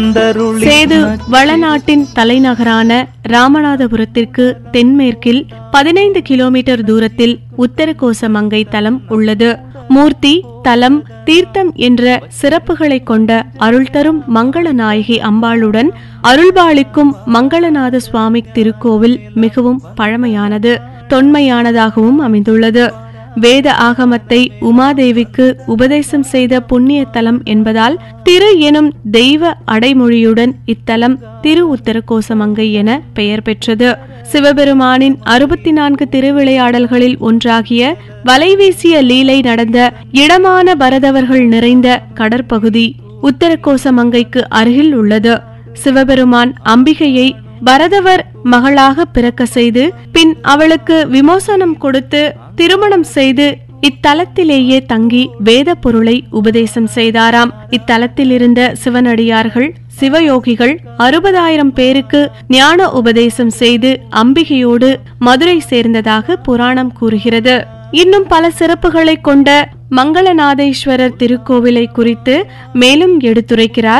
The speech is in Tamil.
சேது வளநாட்டின் தலைநகரான ராமநாதபுரத்திற்கு தென்மேற்கில் பதினைந்து கிலோமீட்டர் தூரத்தில் உத்தரகோச மங்கை தலம் உள்ளது மூர்த்தி தலம் தீர்த்தம் என்ற சிறப்புகளைக் கொண்ட அருள் தரும் மங்களநாயகி அம்பாளுடன் அருள்பாளிக்கும் மங்களநாத சுவாமி திருக்கோவில் மிகவும் பழமையானது தொன்மையானதாகவும் அமைந்துள்ளது வேத ஆகமத்தை உமாதேவிக்கு உபதேசம் செய்த புண்ணிய தலம் என்பதால் திரு எனும் தெய்வ அடைமொழியுடன் இத்தலம் திரு உத்தரகோசமங்கை என பெயர் பெற்றது சிவபெருமானின் அறுபத்தி நான்கு திருவிளையாடல்களில் ஒன்றாகிய வலைவீசிய லீலை நடந்த இடமான பரதவர்கள் நிறைந்த கடற்பகுதி உத்தரகோசமங்கைக்கு அருகில் உள்ளது சிவபெருமான் அம்பிகையை பரதவர் மகளாக பிறக்க செய்து பின் அவளுக்கு விமோசனம் கொடுத்து திருமணம் செய்து இத்தலத்திலேயே தங்கி வேத பொருளை உபதேசம் செய்தாராம் இத்தலத்தில் இருந்த சிவனடியார்கள் சிவயோகிகள் அறுபதாயிரம் பேருக்கு ஞான உபதேசம் செய்து அம்பிகையோடு மதுரை சேர்ந்ததாக புராணம் கூறுகிறது இன்னும் பல சிறப்புகளை கொண்ட மங்களநாதேஸ்வரர் திருக்கோவிலை குறித்து மேலும் எடுத்துரைக்கிறார்